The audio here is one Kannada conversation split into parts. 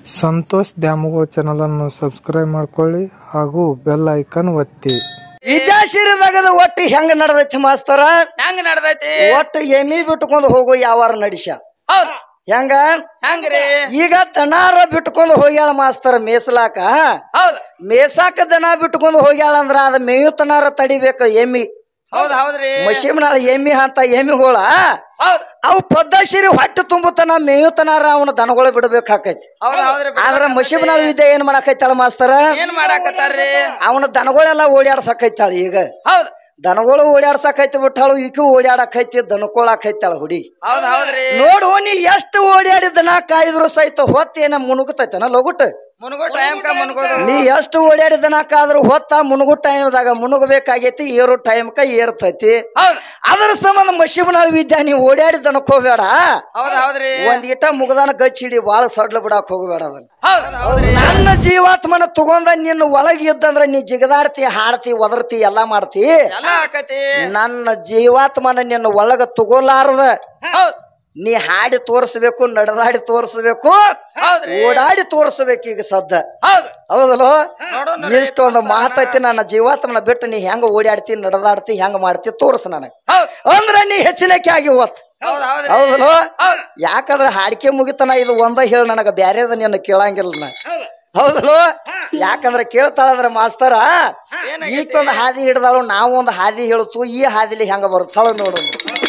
ಸಂತೋಷ್ ದ್ಯಾಮವ್ವ ಚಾನಲನ್ನು ಸಬ್ಸ್ಕ್ರೈಬ್ ಮಾಡ್ಕೊಳ್ಳಿ ಹಾಗೂ ಬೆಲ್ ಐಕನ್ ಒತ್ತಿ ವಿದ್ಯಾಶೀರದಾಗದ ಒಟ್ಟು ಹೆಂಗ ನಡ್ದೈತಿ ಮಾಸ್ತರ ಹೆಂಗ್ ನಡ್ದೈತಿ ಒಟ್ಟು ಎಮಿ ಬಿಟ್ಕೊಂಡು ಹೋಗು ಯಾವಾರ ನಡಿಸ ಹೌದ್ ಹೆಂಗ ಹೆಂಗ್ರಿ ಈಗ ದನಾರ ಬಿಟ್ಕೊಂಡು ಹೋಗ್ಯಾಳ ಮಾಸ್ತರ ಮೇಸಲಾಕ ಹೌದ್ ಮೇಸಾಕ ದನ ಬಿಟ್ಕೊಂಡು ಹೋಗ್ಯಾಳ ಅಂದ್ರ ಅದ ಮೇಯುತನಾರ ತಡಿಬೇಕು ಎಮ್ಮಿ ಹೌದ್ ಹೌದ್ರಿ ಮಶೀಮ್ನಾಳ ಎಮ್ಮಿ ಅಂತ ಎಮ್ಮಿಗಳ ಹೌದ್ ಅವು ಪದ್ದಶಿರಿ ಹೊಟ್ಟೆ ತುಂಬುತನ ಮೇಯುತನಾರ ಅವನ ದನಗಳು ಬಿಡ್ಬೇಕಾಕೈತಿ ಹೌದ್ ಹೌದ್ರಿ ಆದ್ರ ಮಶೀಮ್ನಾಳ ವಿದ್ಯೆ ಏನ್ ಮಾಡಾಕೈತಳ ಮಾಸ್ತರ ಏನ್ ಮಾಡಾಕತ್ತಾರ್ರಿ ಅವನ ದನಗಳೆಲ್ಲ ಓಡಾಡ್ಸಕೈತಾಳ ಈಗ ಹೌದ್ ದನಗಳು ಓಡಾಡ್ಸಕೈತಿ ಬಿಟ್ಟಾಳು ಈಕಿ ಓಡಾಡಕೈತಿ ದನಕೊಳಕೈತಾಳ ಹುಡಿ ಹೌದ್ ಹೌದ್ರಿ ನೋಡು ನೀ ಎಷ್ಟು ಓಡಾಡಿ ದನ ಕಾಯ್ದ್ರು ಸಹಿತ ಹೊತ್ತೇನ ಮುನುಗುತೈತನ ಲಗುಟ್ ಮುನ್ಗೋ ಟೈಮ್ ಕ ಮುನ್ಗೋದು ನೀ ಎಷ್ಟು ಓಡಾಡಿ ದನ ಕಾದ್ರು ಹೊತ್ತ ಮುನುಗು ಟೈಮ್ದಾಗ ಮುನುಗಬೇಕಾಗೈತಿ ಏರು ಟೈಮ್ಕ ಏರ್ತೈತಿ ಹೌದ್ ಅದ್ರ ಸಂಬಂಧ ಮಶಿಬನಾಳ ವಿದ್ಯಾ ನೀ ಓಡಾಡಿ ದನಕ್ ಹೋಗ್ಬೇಡ ಹೌದ್ ಹೌದ್ರಿ ಒಂದ್ ಇಟ ಮುಗದಾನ ಗಚ್ಚಿಡಿ ಬಾಳ ಸಡ್ಲ ಬಿಡಾಕ್ ಹೋಗ್ಬೇಡ ಅದನ್ನ ಹೌದ್ ಹೌದ್ರಿ ನನ್ನ ಜೀವಾತ್ಮನ ತಗೊಂಡ ನಿನ್ನ ಒಳಗೆ ಇದ್ದಂದ್ರ ನೀ ಜಿಗದಾಡ್ತಿ ಹಾಡ್ತಿ ಒದರ್ತಿ ಎಲ್ಲಾ ಮಾಡ್ತಿ ಎಲ್ಲ ಆಕತಿ ನನ್ನ ಜೀವಾತ್ಮನ ನಿನ್ನ ಒಳಗ ತಗೋಲಾರ್ದ ಹೌದ್ ನೀ ಹಾಡಿ ತೋರಿಸ್ಬೇಕು ನಡೆದಾಡಿ ತೋರಿಸ್ಬೇಕು ಹೌದ್ರಿ ಓಡಾಡಿ ತೋರಿಸ್ಬೇಕು ಈಗ ಸದ್ದ ಹೌದ್ ಹೌದಲ್ಲೋ ನೋಡೋಣ ಇಷ್ಟೊಂದು ಮಾತೈತಿ ನನ್ನ ಜೀವಾತ್ಮನ ಬಿಟ್ಟು ನೀ ಹೆಂಗ ಓಡಾಡ್ತಿ ನಡೆದಾಡ್ತಿ ಹೆಂಗ ಮಾಡ್ತಿ ತೋರ್ಸ ನನಗ ಹೌದ್ ಅಂದ್ರ ನೀ ಹೆಚ್ಚಿನಕ್ಕೆ ಆಗಿ ಓತ್ ಹೌದ್ ಹೌದ್ರಿ ಹೌದಲ್ಲೋ ಹೌದ್ ಯಾಕಂದ್ರ ಹಾಡಿಕೆ ಮುಗಿತನ ಇದು ಒಂದ ಹೇಳ ನನಗ ಬ್ಯಾರೇದ ನಿನ್ನ ಕೇಳಂಗಿಲ್ಲ ನಾ ಹೌದ್ ಹೌದಲ್ಲೋ ಯಾಕಂದ್ರ ಕೇಳ್ತಾಳಂದ್ರ ಮಾಸ್ತರ ಏನಾಗೈತಿ? ಈಕೊಂದು ಹಾದಿ ಹಿಡ್ದಾಳು ನಾವು ಒಂದು ಹಾದಿ ಹೇಳುತ್ತು ಈ ಹಾದಿಲಿ ಹೆಂಗ ಬರ್ತಾಳ ನೋಡು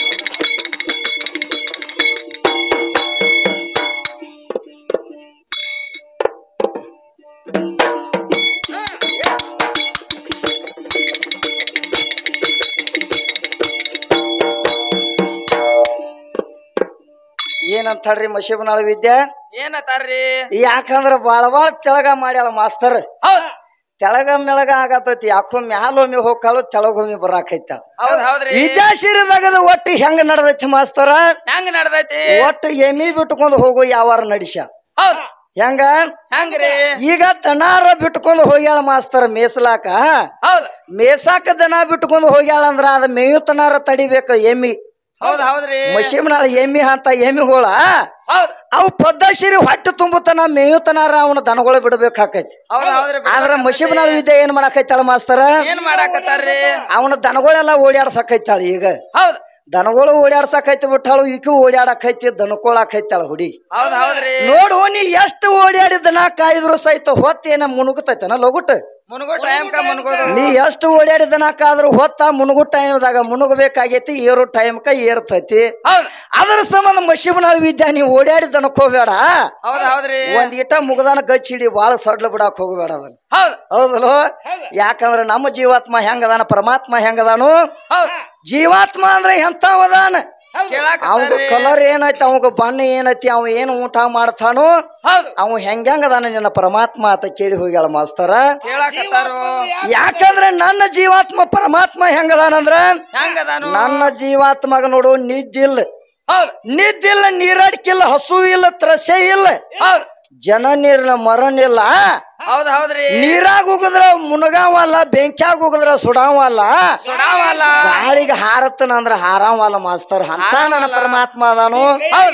ಏನಂತ ಹೇಳ್ರಿ ಮಶೀಬನಾಳ ವಿದ್ಯೆ ಏನತ್ತಾರ್ರಿ ಯಾಕಂದ್ರ ಬಾಳ ಬಾಳ ತೆಳಗ ಮಾಡ್ಯಾಳ ಮಾಸ್ತರ್ ಹೌದ್ ತೆಳಗ ಮೆಳಗ ಆಗತೈತಿ ಯಾಕೋ ಮ್ಯಾಲೊಮ್ಮೆ ಹೋಗ್ಕಾಳು ತೆಳಗೊಮ್ಮೆ ಬರಾಕೈತಾಳ ಹೌದ್ ಹೌದ್ರಿ ವಿದ್ಯಾಶೀರದಾಗದ ಒಟ್ಟು ಹೆಂಗ ನಡ್ದೈತಿ ಮಾಸ್ತರ ಹೆಂಗ್ ನಡ್ದೈತಿ ಒಟ್ಟು ಎಮಿ ಬಿಟ್ಕೊಂಡು ಹೋಗು ಯಾವಾರ ನಡಿಸ ಹೌದ್ ಹೆಂಗ ಹೆಂಗ್ರಿ ಈಗ ದನಾರ ಬಿಟ್ಕೊಂಡು ಹೋಗ್ಯಾಳ ಮಾಸ್ತರ ಮೇಸಲಾಕ ಹೌದ್ ಮೇಸಾಕ ದನ ಬಿಟ್ಕೊಂಡು ಹೋಗ್ಯಾಳ ಅಂದ್ರ ಅದ ಮೇಯುತನಾರ ತಡಿಬೇಕು ಎಮ್ಮಿ ಹೌದ್ ಹೌದ್ರಿ ಮಶೀಮ್ನಾಳ ಎಮ್ಮಿ ಅಂತ ಎಮ್ಮಿಗಳ ಹೌದ್ ಅವು ಪದ್ದಶಿರಿ ಹೊಟ್ಟೆ ತುಂಬುತನ ಮೇಯುತನಾರ ಅವನ ದನಗಳು ಬಿಡ್ಬೇಕಾಕೈತಿ ಹೌದ್ ಹೌದ್ರಿ ಆದ್ರ ಮಶೀಬ್ನಾಳ ವಿದ್ಯೆ ಏನ್ ಮಾಡಾಕೈತಾಳ ಮಾಸ್ತರ ಏನ್ ಮಾಡಾಕತ್ತಾರ್ರಿ ಅವನ ದನಗಳೆಲ್ಲ ಓಡಾಡ್ಸಕೈತಾಳ ಈಗ ಹೌದ್ ದನಗಳು ಓಡಾಡ್ಸಕೈತಿ ಬಿಟ್ಟಾಳು ಈಕಿ ಓಡಾಡಕೈತಿ ದನಕೊಳಕೈತಾಳ ಹುಡಿ ಹೌದ್ ಹೌದ್ರಿ ನೋಡು ನೀ ಎಷ್ಟು ಓಡಾಡಿ ದನ ಕಾಯ್ದ್ರು ಸಹಿತ ಹೊತ್ತೇನ ಮುನುಗುತೈತನ ಲಗುಟ್ ಮುನ್ಗೋ ಟೈಮ್ ಕ ಮುನ್ಗೋದು ನೀ ಎಷ್ಟು ಓಡಾಡಿ ದನ ಕಾದ್ರು ಹೊತ್ತ ಮುನುಗು ಟೈಮ್ದಾಗ ಮುನುಗಬೇಕಾಗೈತಿ ಏರು ಟೈಮ್ಕ ಏರ್ತೈತಿ ಹೌದ್ ಅದ್ರ ಸಂಬಂಧ ಮಶಿಬನಾಳ ವಿದ್ಯಾ ನೀ ಓಡಾಡಿ ದನಕ್ ಹೋಗ್ಬೇಡ ಹೌದ್ ಹೌದ್ರಿ ಒಂದ್ ಇಟ ಮುಗದಾನ ಗಚ್ಚಿಡಿ ಬಾಳ ಸಡ್ಲ ಬಿಡಾಕ್ ಹೋಗ್ಬೇಡ ಅದನ್ನ ಹೌದ್ ಹೌದಲ್ಲೋ ಯಾಕಂದ್ರ ನಮ್ಮ ಜೀವಾತ್ಮ ಹೆಂಗದಾನ ಪರಮಾತ್ಮ ಹೆಂಗದಾನು ಹೌದ್ ಜೀವಾತ್ಮ ಅಂದ್ರೆ ಎಂತವದಾನ ಅವಾಗ ಕೇಳಾಕತ್ತಾರ್ರಿ ಕಲರ್ ಏನೈತಿ ಅವಾಗ ಬಣ್ಣ ಏನೈತಿ ಅವ ಏನು ಊಟ ಮಾಡ್ತಾನು ಹೌದ್ ಅವ ಹೆಂಗಂಗದಾನ ನಿನ್ನ ಪರಮಾತ್ಮ ಅಂತ ಕೇಳಿ ಹೋಗ್ಯಾಳ ಮಾಸ್ತರ ಕೇಳಾಕತ್ತಾರು ಯಾಕಂದ್ರೆ ನನ್ನ ಜೀವಾತ್ಮ ಪರಮಾತ್ಮ ಹೆಂಗದಾನಂದ್ರ ಹೆಂಗದಾನು ನನ್ನ ಜೀವಾತ್ಮಗ ನೋಡು ನಿದ್ದಿಲ್ಲ ಹೌದ್ ನಿದ್ದಿಲ್ಲ ನೀರಡಿಕಿಲ್ಲ ಹಸು ಇಲ್ಲ ತ್ರಸೆ ಇಲ್ಲ ಹೌದ್ ಜನನಿಲ್ಲ ಮರನಿಲ್ಲ ಹೌದ್ ಹೌದ್ರಿ ನೀರಾಗ ಹೋಗದ್ರ ಮುನಗಾವಲ್ಲ ಬೆಂಕ್ಯಾಗ ಹೋಗದ್ರ ಸುಡಾವಲ್ಲ ಸುಡಾವಲ್ಲ ಗಾಳಿಗೆ ಹಾರತ್ತನ ಅಂದ್ರ ಹಾರಾವಲ್ಲ ಮಾಸ್ತರ್ ಅಂತ ನನ್ನ ಪರಮಾತ್ಮ ಅದಾನು ಹೌದ್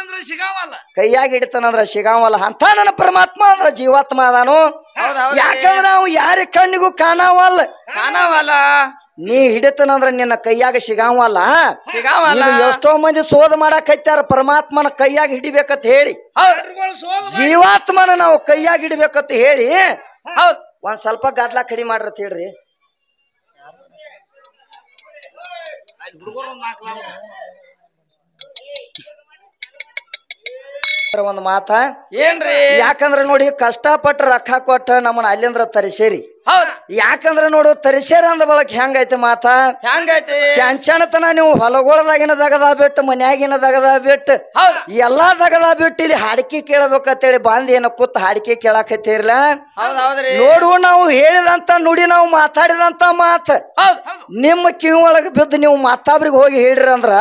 ಕೈಯಾಗ ಹಿಡಿತಾನಂದ್ರ ಸಿಗಾವಲ್ಲ ಅಂತ ನನ್ನ ಪರಮಾತ್ಮ ಅಂದ್ರ ಜೀವಾತ್ಮ ಅದಾನು ಹೌದ್ ಹೌದ್ ಯಾಕಂದ್ರ ಅವ್ ಯಾರ ಕಣ್ಣಿಗೂ ಕಾಣವಲ್ಲ ಕಾಣವಲ್ಲ ನೀ ಹಿಡಿತನಂದ್ರ ನಿನ್ನ ಕೈಯಾಗ ಸಿಗಾವಲ್ಲ ಸಿಗಾವಲ್ಲ ಈಗ ಎಷ್ಟೋ ಮಂದಿ ಶೋಧ ಮಾಡಕ್ ಹಚ್ಚಾರ ಪರಮಾತ್ಮನ ಕೈಯಾಗ ಹಿಡಿಬೇಕಂತ ಹೇಳಿ ಹೌದ್ ಜೀವಾತ್ಮನ ನಾವು ಕೈಯಾಗ ಹಿಡಿಬೇಕಂತ ಹೇಳಿ ಹೌದ್ ಒಂದ್ ಸ್ವಲ್ಪ ಗದ್ಲ ಕಡಿಮೆ ಮಾಡ್ರತ್ ಹೇಳ್ರಿ ಒಂದ್ ಮಾತ ಏನ್ರಿ ಯಾಕಂದ್ರ ನೋಡಿ ಕಷ್ಟಪಟ್ಟ ರೊಕ್ಕ ಕೊಟ್ಟ ನಮ್ಮನ್ನ ಅಲ್ಲಿಂದ್ರ ತರಿಸೇರಿ ಹೌದ್ ಯಾಕಂದ್ರ ನೋಡು ತರಿಸೇರಿ ಅಂದ ಬಳಕ ಹೆಂಗೈತಿ ಮಾತ ಹೆಂಗೈತಿ ಚಂಚಣತನ ನೀವು ಹೊಲಗೊಳದಾಗಿನ ದಗದ ಬಿಟ್ಟು ಮನ್ಯಾಗಿನ ದಗದ ಬಿಟ್ಟು ಹೌದ್ ಎಲ್ಲಾ ದಗದ ಬಿಟ್ಟು ಇಲ್ಲಿ ಹಾಡಿಕೆ ಕೇಳಬೇಕಂತೇಳಿ ಬಂದ್ ಏನ ಕೂತ್ ಹಾಡಿಕೆ ಕೇಳಾಕತ್ತೀರ್ಲ ಹೌದ್ ಹೌದ್ರಿ ನೋಡು ನಾವು ಹೇಳಿದಂತ ನುಡಿ ನಾವು ಮಾತಾಡಿದಂತ ಮಾತ ಹೌದ್ ನಿಮ್ಮ ಕಿವಿ ಒಳಗೆ ಬಿದ್ದು ನೀವು ಮತ್ತಾಬ್ರಿಗೆ ಹೋಗಿ ಹೇಳ್ರಿ ಅಂದ್ರ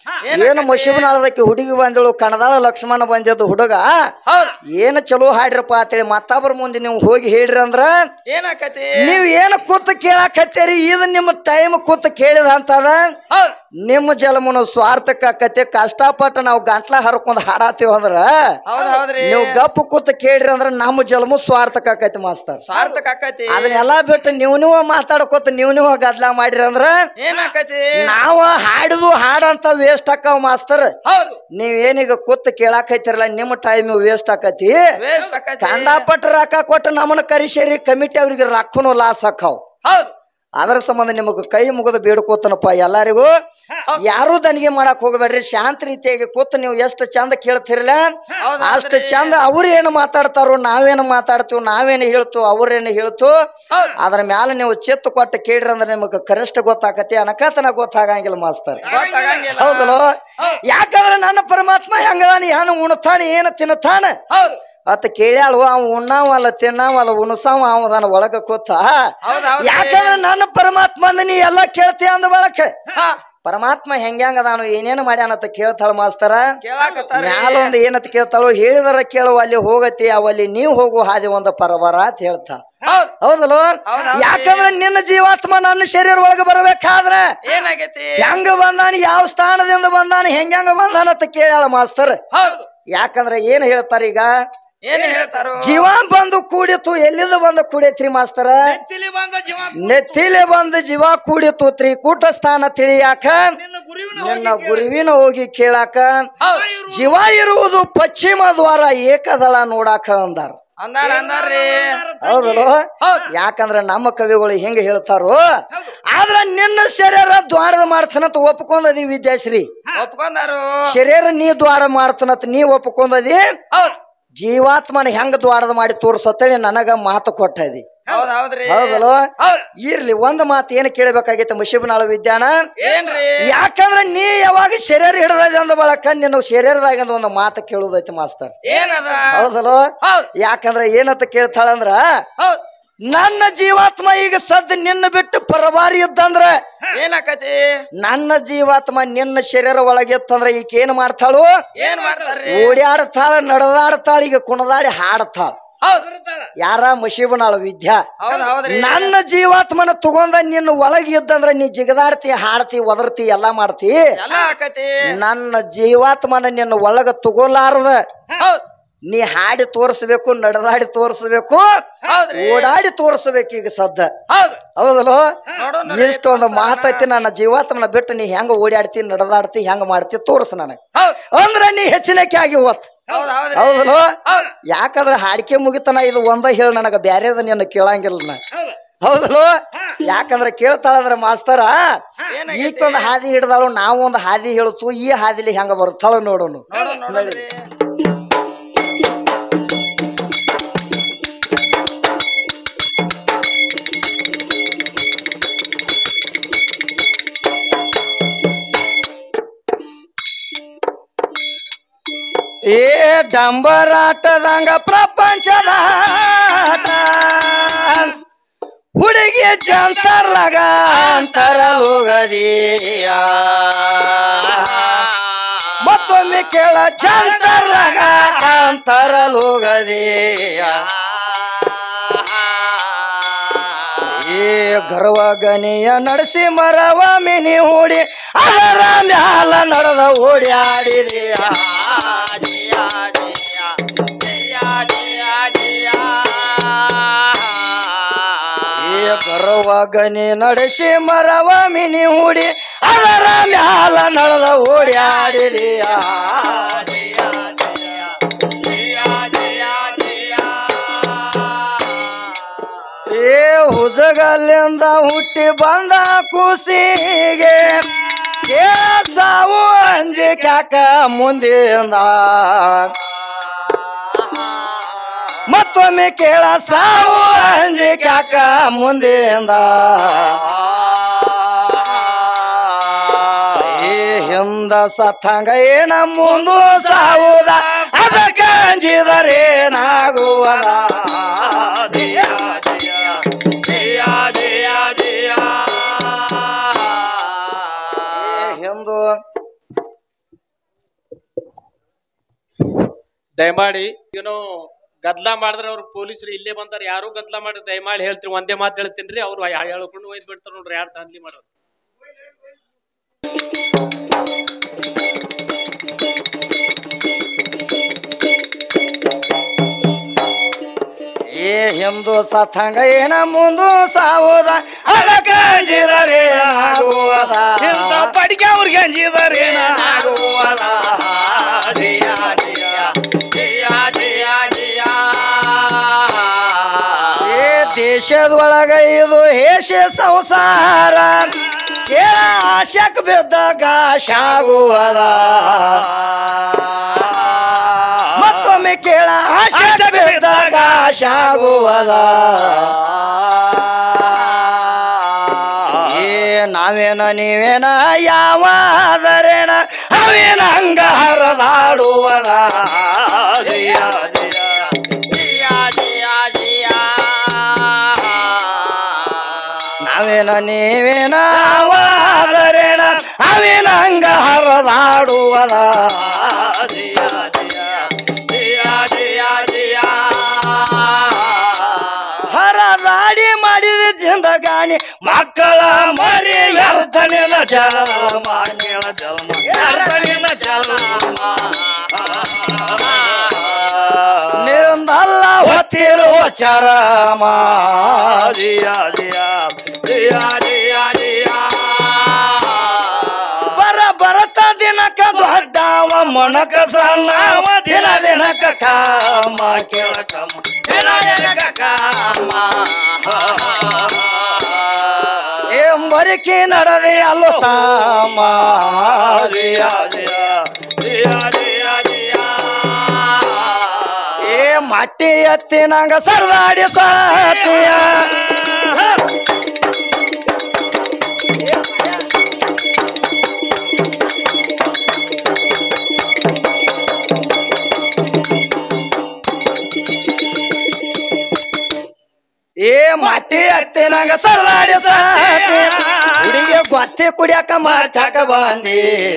ಏನು ಮಶಿಬನಾಳದಕ್ಕೆ ಹುಡುಗಿ ಬಂದಳು ಕಣದಾಳ ಲಕ್ಷ್ಮಣ ಬಂದಿದ್ದು ಹುಡುಗ ಹೌದ್ ಏನು ಚಲೋ ಹಾಡ್ರಪ್ಪ ಅಂತೇಳಿ ಮತ್ತೊಬ್ಬರ ಮುಂದೆ ನೀವು ಹೋಗಿ ಹೇಳ್ರಿ ಅಂದ್ರ ಏನಾಕತಿ ನೀವ್ ಏನು ಕೂತ್ ಕೇಳಾಕತ್ತೀರಿ ಇದು ನಿಮ್ಮ ಟೈಮ್ ಕೂತ್ ಕೇಳಿದ ಅಂತದ ಹೌದ್ ನಿಮ್ಮ ಜಲಮನು ಸ್ವಾರ್ಥಕ್ಕ ಆಕತಿ ಕಷ್ಟಪಟ್ಟು ನಾವು ಗಂಟ್ಲ ಹರ್ಕೊಂಡ್ ಹಾಡಾತೀವಿ ಅಂದ್ರ ಹೌದ್ ಹೌದ್ರಿ ನೀವು ಗಪ್ಪ ಕೂತ್ ಕೇಳ್ರಿ ಅಂದ್ರ ನಮ್ಮ ಜಲಮು ಸ್ವಾರ್ಥಕ್ಕ ಆಕತಿ ಮಾಸ್ತರ್ ಸಾರ್ಥಕ ಆಕತಿ ಅದನ್ನೆಲ್ಲಾ ಬಿಟ್ಟು ನೀವು ನೀವು ಮಾತಾಡ್ಕೊತ ನೀವು ನೀವು ಗದ್ಲ ಮಾಡಿರಿ ಅಂದ್ರ ಏನಾಕತಿ ನಾವ ಹಾಡುದು ಹಾಡಂತ ವೇಸ್ಟ್ ಆಕಾವ್ ಮಾಸ್ತರ್ ಹೌದು ನೀವ್ ಏನೀಗ ಕೂತ್ ಕೇಳಾಕೈತಿರಲ್ಲ ನಿಮ್ಮ ಟೈಮ್ ವೇಸ್ಟ್ ಆಕತಿ ವೇಸ್ಟ್ ಆಕತಿ ಕಂಡಾಪಟ್ಟ ರೊಕ್ಕ ಕೊಟ್ಟು ನಮ್ಮನ್ನ ಕರಿಸೇರಿ ಕಮಿಟಿ ಅವ್ರಿಗೆ ರೊಕ್ಕನು ಲಾಸ್ ಆಕಾವ್ ಹೌದು ಅದರ ಸಂಬಂಧ ನಿಮಗ ಕೈ ಮುಗಿದು ಬೇಡ್ಕೋತನಪ್ಪ ಎಲ್ಲರಿಗೂ ಯಾರು ದನಿಗೆ ಮಾಡಕ್ ಹೋಗಬೇಡ್ರಿ ಶಾಂತ ರೀತಿಯಾಗಿ ಕೂತು ನೀವು ಎಷ್ಟು ಚಂದ ಕೇಳ್ತಿರಲ್ಲ ಹೌದ್ ಅಷ್ಟು ಚಂದ ಅವ್ರು ಏನು ಮಾತಾಡ್ತಾರೋ ನಾವೇನು ಮಾತಾಡ್ತೀವಿ ನಾವೇನು ಹೇಳ್ತು ಅವ್ರೇನು ಹೇಳ್ತು ಹೌದ್ ಅದ್ರ ಮ್ಯಾಲ ನೀವು ಚಿತ್ತು ಕೊಟ್ಟು ಕೇಳ್ರಿ ಅಂದ್ರೆ ನಿಮಗೆ ಕರೆಸ್ಟ್ ಗೊತ್ತಾಕತಿ ಅನಕತನ ಗೊತ್ತಾಗಂಗಿಲ್ಲ ಮಾಸ್ತರ್ ಗೊತ್ತಾಗಂಗಿಲ್ಲ ಹೌದಲ್ಲ ಯಾಕಂದ್ರೆ ನನ್ನ ಪರಮಾತ್ಮ ಹೆಂಗದಾನಿ ಏನು ಉಣ್ತಾನೆ ಏನು ತಿನ್ನತಾನ ಹೌದು ಅತ್ತ ಕೇಳ್ಯಾಳು ಅವ ಉಣ್ಣಾವಲ್ಲ ತಿನ್ನಾವಲ್ಲ ಉಣಸಾವ ಅವದಾನ ಒಳಗ ಕೂತ ಹೌದ್ ಹೌದ್ ಯಾಕಂದ್ರೆ ನನ್ನ ಪರಮಾತ್ಮಂದ ನೀ ಎಲ್ಲಾ ಕೇಳ್ತೀಯ ಅಂದ ಬಳಕ ಹಾ ಪರಮಾತ್ಮ ಹೆಂಗ್ಯಾಂಗ ಅದಾನು ಏನೇನು ಮಾಡ್ಯಾನಂತ ಕೇಳ್ತಾಳ ಮಾಸ್ತರ ಕೇಳಾಕತ್ತಾರ ಮ್ಯಾಲ ಒಂದ್ ಏನಂತ ಕೇಳ್ತಾಳು ಹೇಳಿದರ ಕೇಳುವ ಅಲ್ಲಿ ಹೋಗತಿ ಅವಲ್ಲಿ ನೀವು ಹೋಗು ಹಾದಿ ಒಂದು ಪರವರ ಅಂತ ಹೇಳ್ತಾ ಹೌದ್ ಹೌದಲ್ಲ ಹೌದ್ ಹೌದ್ರಿ. ಯಾಕಂದ್ರೆ ನಿನ್ನ ಜೀವಾತ್ಮ ನನ್ನ ಶರೀರ ಒಳಗೆ ಬರಬೇಕಾದ್ರ ಏನಾಗೈತಿ ಹೆಂಗ ಬಂದಾನ ಯಾವ ಸ್ಥಾನದಿಂದ ಬಂದಾನ ಹೆಂಗ ಬಂದಾನ ಅಂತ ಕೇಳ್ಯಾಳ ಮಾಸ್ತರ್ ಹೌದು ಯಾಕಂದ್ರೆ ಏನ್ ಹೇಳ್ತಾರ ಈಗ ಏನ್ ಹೇಳ್ತಾರೋ ಜೀವ ಬಂದು ಕೂಡಿತು ಎಲ್ಲಿಂದ ಬಂದು ಕೂಡೈತ್ರಿ ಮಾಸ್ತರ ತಿಳಿ ಬಂದ ಜೀವ ನೆತ್ತಿಲೆ ಬಂದು ಜೀವ ಕೂಡಿತು ತ್ರಿಕೂಟ ಸ್ಥಾನ ತಿಳಿಯಾಕ ನಿನ್ನ ಗುರುವಿನ ಹೋಗಿ ಕೇಳಾಕ ಹೌದ್ ಜೀವ ಇರುವುದು ಪಶ್ಚಿಮ ದ್ವಾರ ಏಕದಳ ನೋಡಾಕ ಅಂದಾರ ಅಂದಾರ ಅಂದಾರ್ರಿ ಹೌದಲ್ಲ ಹೌದ್ ಯಾಕಂದ್ರ ನಮ್ಮ ಕವಿಗಳು ಹೆಂಗ ಹೇಳ್ತಾರೋ ಆದ್ರ ನಿನ್ನ ಶರೀರ ದ್ವಾರದ ಮಾಡ್ತಾನಂತ ಒಪ್ಕೊಂಡದಿ ವಿದ್ಯಾಶ್ರೀ ಒಪ್ಕೊಂಡಾರು ಶರೀರ ನೀ ದ್ವಾರ ಮಾಡ್ತಾನಂತ ನೀ ಒಪ್ಕೊಂಡದಿ ಹೌದ್ ಜೀವಾತ್ಮನ ಹೆಂಗ ದ್ವಾರದ ಮಾಡಿ ತೋರ್ಸತ್ತೇಳಿ ನನಗ ಮಾತು ಕೊಟ್ಟದಿ ಹೌದ್ ಹೌದ್ರಿ ಹೌದಲ್ಲ ಹೌದ್ ಇರ್ಲಿ ಒಂದ್ ಮಾತು ಏನು ಕೇಳಬೇಕಾಗಿತ್ತು ಮುಷಿಬನಾಳು ವಿದ್ಯಾನ ಏನ್ರಿ ಯಾಕಂದ್ರ ನೀ ಯಾವಾಗ ಶರೀರ ಹಿಡ್ದದಿ ಅಂದ ಬಳಕ ನಿನ್ನ ಶರೀರದಾಗಿಂದ ಒಂದು ಮಾತು ಕೇಳುದೈತಿ ಮಾಸ್ತರ್ ಏನದ ಹೌದಲ್ಲ ಹೌದ್ ಯಾಕಂದ್ರ ಏನಂತ ಕೇಳ್ತಾಳಂದ್ರ ಹೌದ್ ನನ್ನ ಜೀವಾತ್ಮ ಈಗ ಸದ್ ನಿನ್ನ ಬಿಟ್ಟು ಪರವಾರಿ ಇದ್ದಂದ್ರ ಏನಾಕತಿ ನನ್ನ ಜೀವಾತ್ಮ ನಿನ್ನ ಶರೀರ ಒಳಗಿತ್ತಂದ್ರ ಈಕ ಏನ್ ಮಾಡ್ತಾಳು ಏನ್ ಮಾಡ್ತಾರ್ರಿ ಓಡಾಡ್ತಾಳ ನಡೆದಾಡ್ತಾಳ ಈಗ ಕುಣದಾಡಿ ಹಾಡ್ತಾಳ ಹೌದ್ ಯಾರ ಮಶೀಬನಾಳ ವಿದ್ಯಾ ಹೌದ್ ಹೌದ್ರಿ ನನ್ನ ಜೀವಾತ್ಮನ ತಗೊಂಡ ನಿನ್ನ ಒಳಗೆ ಇದ್ದಂದ್ರ ನೀ ಜಿಗದಾಡ್ತಿ ಹಾಡ್ತಿ ಒದರ್ತಿ ಎಲ್ಲಾ ಮಾಡ್ತಿ ಎಲ್ಲ ಆಕತಿ ನನ್ನ ಜೀವಾತ್ಮನ ನಿನ್ನ ಒಳಗ ತಗೋಲಾರ್ದ ಹೌದ್ ನೀ ಹಾಡಿ ತೋರಿಸ್ಬೇಕು ನಡೆದಾಡಿ ತೋರಿಸ್ಬೇಕು ಹೌದ್ರಿ ಓಡಾಡಿ ತೋರಿಸ್ಬೇಕು ಈಗ ಸದ್ದ ಹೌದ್ ಹೌದಲ್ಲ ನೋಡೋಣ ಇಷ್ಟೊಂದು ಮಾತೈತಿ ನನ್ನ ಜೀವಾತ್ಮನ ಬಿಟ್ಟು ನೀ ಹೆಂಗ ಓಡಾಡ್ತಿ ನಡೆದಾಡ್ತಿ ಹೆಂಗ ಮಾಡ್ತಿ ತೋರ್ಸ ನನಗ ಹೌದ್ ಅಂದ್ರ ನೀ ಹೆಚ್ಚಿನಕ್ಕೆ ಆಗಿ ಹೋತ್ ಹೌದ್ ಹೌದ್ರಿ ಹೌದಲ್ಲ ಹೌದ್ ಯಾಕಂದ್ರ ಹಾಡಿಕೆ ಮುಗಿತನ ಇದು ಒಂದ ಹೇಳ ನನಗ ಬ್ಯಾರೇದ ನಿನ್ನ ಕೇಳಂಗಿಲ್ಲ ನಾ ಹೌದ್ ಹೌದಲ್ಲ ಯಾಕಂದ್ರ ಕೇಳ್ತಾಳಂದ್ರ ಮಾಸ್ತರ ಏನಾಗೈತಿ? ಈಕೊಂದ್ ಹಾದಿ ಹಿಡ್ದಾಳು ನಾವು ಒಂದು ಹಾದಿ ಹೇಳ್ತು ಈ ಹಾದಿಲಿ ಹೆಂಗ ಬರ್ತಾಳ ನೋಡೋಣ ನೋಡೋಣ ನೋಡೋಣ್ರಿ ಏ ಡಂಬರಾಟದಂಗ ಪ್ರಪಂಚದ ಆಟ. ಹುಡುಗಿ ಜಂತರ್ಲಗ ಅಂತರ ಹೋಗದೀಯ ಮತ್ತೊಮ್ಮೆ ಕೇಳ ಜಂತರ್ಲಗ ಅಂತರ ಹೋಗದೀಯ ಏ ಗರ್ವ ಗನಿಯ ನಡೆಸಿ ಮರವ ಮಿನಿ ಹೂಡಿ ಅದರ ಮ್ಯಾಲ ನಡೆದ ಓಡ್ಯಾಡಿದೆಯ ಏ ಗರ್ವ ಗನಿ ನಡೆಸಿ ಮರವ ಮಿನಿ ಹೂಡಿ ಅದರ ಮ್ಯಾಲ ನಡೆದ ಓಡ್ಯಾಡಿದೆಯ ಏ ಹುಜಗಲ್ಲಿಂದ ಹುಟ್ಟಿ ಬಂದ ಕುಸಿಗೆ ಏ ಸಾವು ಅಂಜಿ ಕ್ಯಾಕ ಮುಂದಿಂದ ಮತ್ತೊಮ್ಮೆ ಕೇಳ ಸಾವು ಅಂಜಿ ಕ್ಯಾಕ ಮುಂದಿಂದ ಏ ಹಿಂದ ಸತ್ತಂಗ ಏನ ಮುಂದು ಸಾವುದ ಅದಕ್ಕ ಅಂಜಿದರೇನಾಗುವದ ಏ ಹಿಂದು ದಯಮಾಡಿ ಏನೋ ಗದ್ಲ ಮಾಡಿದ್ರೆ ಅವ್ರು ಪೊಲೀಸರು ಇಲ್ಲೇ ಬಂದಾರ ಯಾರು ಗದ್ಲ ಮಾಡಿ ದಯಮಾಡಿ ಹೇಳ್ತೀರಿ ಒಂದೇ ಮಾತು ಹೇಳ್ತೀನಿ ರೀ ಅವ್ರು ಹೇಳ್ಕೊಂಡು ಒಯ್ದು ಬಿಡ್ತಾರ ನೋಡ್ರಿ ಯಾರು ದಾಂಧಲಿ ಮಾಡೋರು ಏ ಹಿಂದೂ ಸತ್ತಂಗ ಏನ ಮುಂದು ಸಾವುದ ಅದಕ್ಕ ಜಿರರೆ ಆಗುವದ ಇಂಥ ಬಡಿಗೆ ಅವ್ರಿಗೆ ಅಂಜಿದಾರೆ ಆಗುವದ ಜಿಯ ಜಿಯ ಜಿಯ ಜಿಯ ಜಿಯ ಏ ದೇಶದೊಳಗ ಇದು ಹೇಷ ಸಂಸಾರ ಕೇಳ ಆಶಕ್ ಬಿದ್ದಾಗ ಶಾಗುವದ ಮತ್ತೊಮ್ಮೆ ಕೇಳ ಆಶಕ್ ಬಿದ್ದಾಗ ಶಾಗುವದ ಏ ನಾವೇನ ನೀವೇನ ಯಾವಾದರೇನ ಅವೇನ ಹಂಗ ಹರದಾಡುವದ ಜಿಯ ಜಿಯ ಜಿಯ ಜಿಯ ಜಿಯ ನಾವೇನ ನೀವೇನ ಯಾವಾದರೇನ ಅವೇನ ಹಂಗ ಹರದಾಡುವದ ಜಿಯ ಜಿಯ ಜಿಯ ಜಿಯ ಜಿಯ ಹರದಾಡಿ ಮಾಡಿದ ಜಿಂದಗಾನಿ ಮಕ್ಕಳ ಮರಿ ವ್ಯರ್ಥನಿನ ಜಲಮ ನೀಳ ಜಲಮ ವ್ಯರ್ಥನಿನ ಜಲಮ ನಿಂದಲ್ಲ ಹೊತ್ತಿರುವ ಚರಮ ಜಿಯ ಜಿಯ ಜಿಯ ಜಿಯ ಜಿಯ ಬರ ಬರತ ದಿನಕ ದೊಡ್ಡವ ಮೊಣಕ ಸಣ್ಣವ ದಿನ ದಿನಕ ಕಾಮ ಕೇಳಕಮ್ಮ ದಿನ ದಿನಕ ಕಾಮ ಎಂಬರಿಕೆ ನಡೆದೆ ಅಲ್ಲೋ ತಾಮ ಜಿಯ ಜಿಯ ಜಿಯ ಜಿಯ ಜಿಯ ಏ ಮಟ್ಟಿ ಎತ್ತಿ ನಂಗ ಸರ್ದಾಡಿ ಸಾತಿಯ ಏ ಮಟ್ಟಿ ಎತ್ತಿ ನಂಗ ಸರ್ದಾಡಿ ಸಾತಿ ಹುಡುಗಿ ಗೊತ್ತಿ ಕುಡಿಯಾಕ ಮಾತಾಕ ಬಂದಿ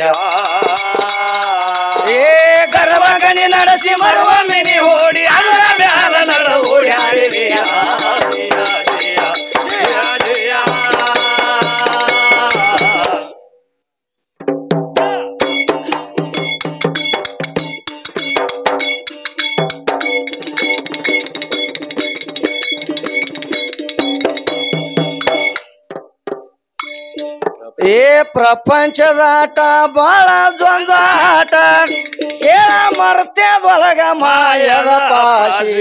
ಏ ಗರ್ವಗಣಿ ನಡೆಸಿ ಮರುವ ಮಿನಿ ಓಡಿ ಅದರ ಮ್ಯಾಲ ನರ ಓಡಾಡಿರಿ ಏ ಪ್ರಪಂಚದಾಟ ಬಾಳ ದ್ವಂದ್ವಾಟ ಏಳ ಮರ್ತ್ಯದೊಳಗ ಮಾಯದ ಪಾಶಿ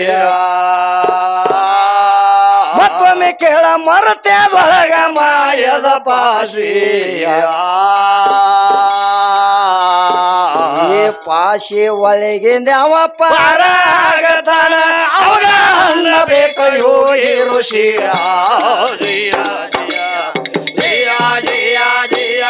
ಮತ್ತೊಮ್ಮೆ ಕೇಳ ಮರ್ತ್ಯದೊಳಗ ಮಾಯದ ಪಾಶಿ ಏ ಪಾಶಿ ಒಳಗಿಂದ ಅವ ಪಾರಾಗತಾನ ಅವಾಗ ಅನ್ನ ಬೇಕು ಯೋಗಿ ಋಷಿಯ ಜಿಯ ಜಿಯ ಜಿಯ ಜಿಯ ಜಿಯ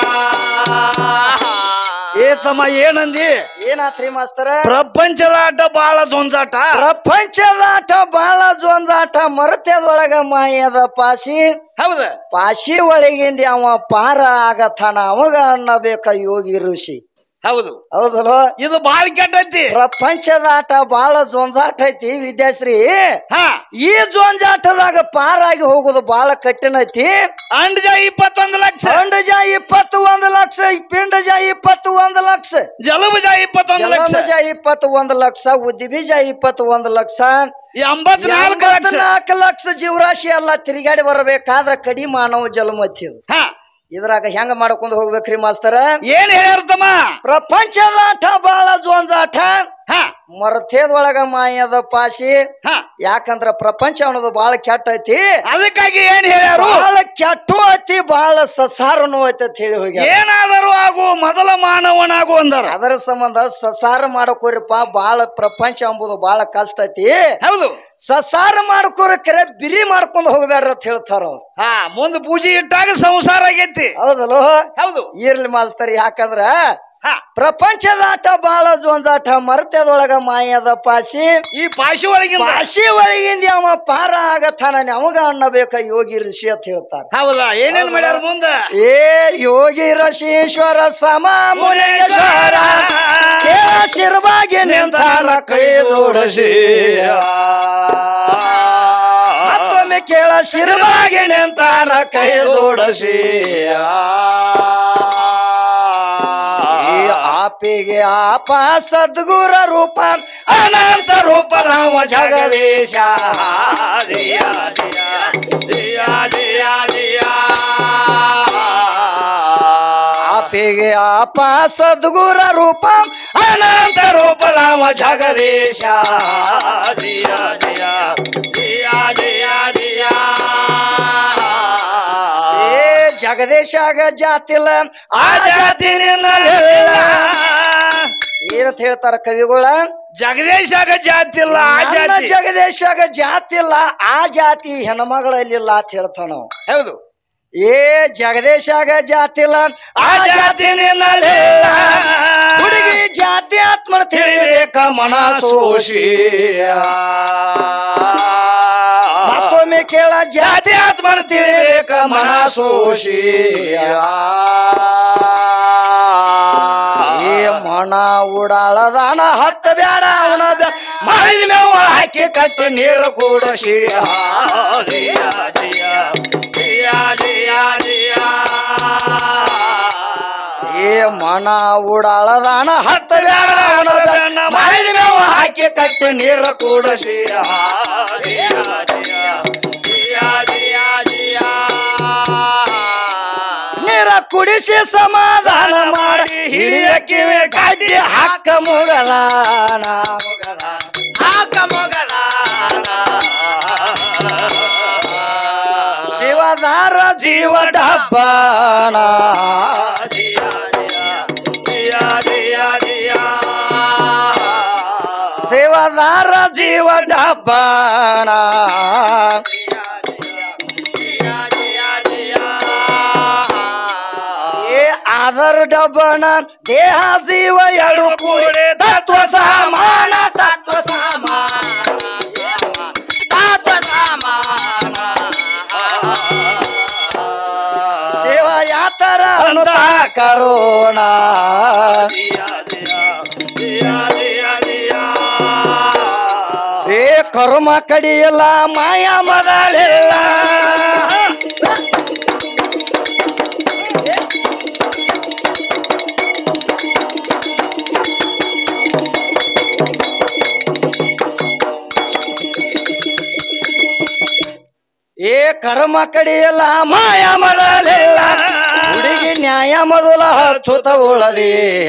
ಏ ತಮ್ಮ ಏನಂದಿ ಏನಾತ್ರಿ ಮಾಸ್ತರ ಪ್ರಪಂಚದ ಆಟ ಬಾಳ ಜೊಂಜಾಟ ಪ್ರಪಂಚದಾಟ ಬಾಳ ಜೊಂದಾಟ ಮರತ್ಯದೊಳಗ ಮಾಯದ ಪಾಸಿ ಹೌದ ಪಾಸಿ ಒಳಗಿಂದ ಅವ ಪಾರ ಆಗತಾನ ಅವಾಗ ಅನ್ನಬೇಕ ಯೋಗಿ ಋಷಿ ಹೌದು ಹೌದಲ್ವ ಇದು ಬಾಳ ಕೆಟ್ಟೈತಿ ಪ್ರಪಂಚದಾಟ ಬಾಳ ಜೊಂಜಾಟ ಐತಿ ವಿದ್ಯಾಶ್ರೀ ಹಾ ಈ ಜೊಂಜಾಟದಾಗ ಪಾರಾಗಿ ಹೋಗುದು ಬಾಳ ಕಠಿಣ ಐತಿ ಅಂಡಜ ಇಪ್ಪತ್ತೊಂದು ಲಕ್ಷ ಖಂಡಜ ಇಪ್ಪತ್ತು ಒಂದು ಲಕ್ಷ ಪಿಂಡಜ ಇಪ್ಪತ್ತು ಒಂದು ಲಕ್ಷ ಜಲಬಜ ಇಪ್ಪತ್ತೊಂದು ಲಕ್ಷ ಜಲಮಜ ಇಪ್ಪತ್ತು ಒಂದು ಲಕ್ಷ ಉದ್ದಿಬೀಜ ಇಪ್ಪತ್ತು ಒಂದು ಲಕ್ಷ ಎಂಬತ್ನಾಲ್ಕು ಲಕ್ಷ ನಾಲ್ಕು ಲಕ್ಷ ಜೀವರಾಶಿ ಎಲ್ಲ ತಿರುಗಾಡಿ ಬರಬೇಕಾದ್ರ ಕಡಿ ಮಾನವ ಜಲಮತ್ತಿದು ಹಾ ಇದ್ರಾಗ ಹೆಂಗ ಮಾಡ್ಕೊಂಡು ಹೋಗ್ಬೇಕ್ರಿ ಮಾಸ್ತರ ಏನ್ ಹೇಳ್ಯಾರ ತಮ್ಮ ಪ್ರಪಂಚದಾಟ ಬಾಳ ಜೋಂಜಾಟ ಹಾ ಮರಥೇದೊಳಗ ಮಾಯದ ಪಾಸಿ ಹಾ ಯಾಕಂದ್ರ ಪ್ರಪಂಚ ಅನ್ನೋದು ಬಾಳ ಕೆಟ್ಟ ಐತಿ ಅದಕ್ಕಾಗಿ ಏನ್ ಹೇಳ್ಯಾರು ಬಾಳ ಕೆಟ್ಟು ಐತಿ ಬಾಳ ಸಸಾರನು ಐತಿ ಅಂತ ಹೇಳಿ ಹೋಗ್ಯಾರ ಏನಾದರೂ ಆಗು ಮೊದಲ ಮಾನವನಾಗು ಅಂದಾರ ಅದರ ಸಂಬಂಧ ಸಸಾರ ಮಾಡಕೋರಿಪ್ಪ ಬಾಳ ಪ್ರಪಂಚ ಎಂಬುದು ಬಾಳ ಕಷ್ಟ ಐತಿ ಹೌದು ಸಸಾರ ಮಾಡ್ಕೋರಿ ಕರೆ ಬಿರಿ ಮಾಡ್ಕೊಂಡು ಹೋಗ್ಬೇಡ್ರಿ ಅಂತ ಹೇಳ್ತಾರ ಅವ್ರು. ಹಾ ಮುಂದ್ ಪೂಜೆ ಇಟ್ಟಾಗ ಸಂಸಾರ ಆಗೈತಿ ಹೌದಲ್ಲೋ ಹೌದು ಇರ್ಲಿ ಮಾಸ್ತರ್ ಯಾಕಂದ್ರ ಪ್ರಪಂಚದ ಆಟ ಬಾಳ ಜೊಂಜಾಟ ಮರ್ತ್ಯದೊಳಗ ಮಾಯದ ಪಾಸಿ ಈ ಪಾಶಿ ಒಳಗಿಂದ ಪಾಸಿ ಒಳಗಿಂದ ಅವ ಪಾರ ಆಗತಾನ ಅವಾಗ ಅನ್ನಬೇಕ ಯೋಗಿ ಋಷಿ ಅಂತ ಹೇಳ್ತಾರ ಹೌದಾ ಏನೇನ್ ಮಾಡ್ಯಾರ ಮುಂದ ಏ ಯೋಗಿ ಋಷೀಶ್ವರ ಸಮ ಮುನೇಶ್ವರ ಕೇಳ ಶಿರವಾಗಿ ನಿಂತಾನ ಕೈ ಜೋಡಸಿ ಮತ್ತೊಮ್ಮೆ ಕೇಳ ಶಿರವಾಗಿ ನಿಂತಾನ ಕೈ ಜೋಡಸಿ ಈ ಆಪಿಗೆ ಆಪ ಸದ್ಗುರ ರೂಪ ಅನಂತ ರೂಪ ರಾಮ ಜಗದೀಶ ದಿಯ ದಿಯ ದಿಯ ದಿಯ ಆಪಿಗೆ ಆಪ ಸದ್ಗುರ ರೂಪ ಅನಂತ ರೂಪ ರಾಮ ಜಗದೀಶ ದಿಯ ದಿಯ ದಿಯ ದಿಯ ದಿಯ ಏ ಜಗದೀಶಾಗ ಜಾತಿಲ್ಲ ಆ ಜಾತಿ ನಿನ್ನಲ್ಲಿಲ್ಲ ಏನಂತ ಹೇಳ್ತಾರ ಕವಿಗಳ ಜಗದೀಶಾಗ ಜಾತಿ ಇಲ್ಲ ಆ ನನ್ನ ಜಾತಿ ಜಗದೀಶಾಗ ಜಾತಿ ಇಲ್ಲ ಆ ಜಾತಿ ಹೆಣ್ಮಗಳಲ್ಲಿಲ್ಲ ಅಂತ ಹೇಳ್ತಾನ ನಾವು ಹೌದು ಏ ಜಗದೀಶಾಗ ಜಾತಿ ಇಲ್ಲ ಆ ಜಾತಿ ನಿನ್ನಲ್ಲಿಲ್ಲ ಹುಡುಗಿ ಜಾತಿ ಆತ್ಮ ತಿಳಿಬೇಕ ಮನ ಸೋಷಿ ಮತ್ತೊಮ್ಮೆ ಕೇಳ ಜಾತಿ ಆತ್ಮನ ತಿಳಿಬೇಕ ಮನ ಸೋಷಿ ಏ ಮನ ಉಡಾಳದಾನ ಹತ್ತ ಬ್ಯಾಡ ಅವನ ಮಾಡಿದ ಮೇವ ಹಾಕಿ ಕಟ್ಟಿ ನೀರು ಕೂಡಸಿ ದಿಯ ದಿಯ ದಿಯ ದಿಯ ದಿಯ ಏ ಮನ ಉಡಾಳದಾನ ಹತ್ತ ಬ್ಯಾಡ ಅವನ ಮಾಡಿದ ಮೇವ ಹಾಕಿ ಕಟ್ಟಿ ನೀರು ಕೂಡಸಿ ದಿಯ ದಿಯ ದಿಯ ದಿಯ ದಿಯ ನೀರ ಕುಡಿಸಿ ಸಮಾಧಾನ ಮಾಡಿ ಹಿಡಿಯ ಕಿವಿ ಕಟ್ಟಿ ಹಾಕ ಮುಗಲಾನ ಹಾಕ ಮುಗಲಾನ ಶಿವದಾರ ಜೀವ ಡಬ್ಬನ ಶಿವದಾರ ಜೀವ ಡಬ್ಬನ ಏ ಆದರ್ ಡಬ್ಬನ ದೇಹ ಜೀವ ಎರಡು ಕೂಡಿ ತತ್ವ ಸಮಾನ ತತ್ವ ಸಮಾನ ತತ್ವ ಸಮಾನ ಸೇವಾ ಯಾತರ ಅನುತ ಕರೋಣ ಏ ಕರ್ಮ ಕಡಿಯಲ್ಲ ಮಾಯ ಮದಲಿಲ್ಲ ಏ ಕರ್ಮ ಕಡಿಯಲ್ಲ ಮಾಯ ಮದಲಿಲ್ಲ ಹುಡುಗಿ ನ್ಯಾಯ ಮೊದಲ ಹಚ್ಚುತ್ತ ಉಳದೀಯ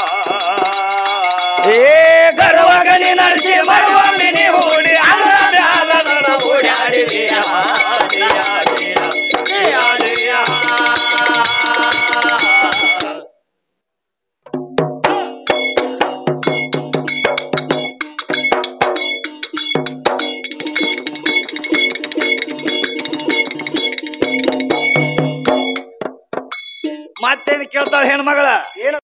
ಏ ಗರ್ವಗನಿ ನಡೆಸಿ ಮರುವ ಮಿನಿ ಹೂಡಿ ಅದರ ಮ್ಯಾಲ ನಡ ಓಡಾಡಿದೀಯ ದಿಯ, ದಿಯ, ದಿಯ, ದಿಯ. ಮತ್ತೇನ್ ಕೇಳ್ತಾಳ ಹೆಣ್ಮಗಳ ಏನು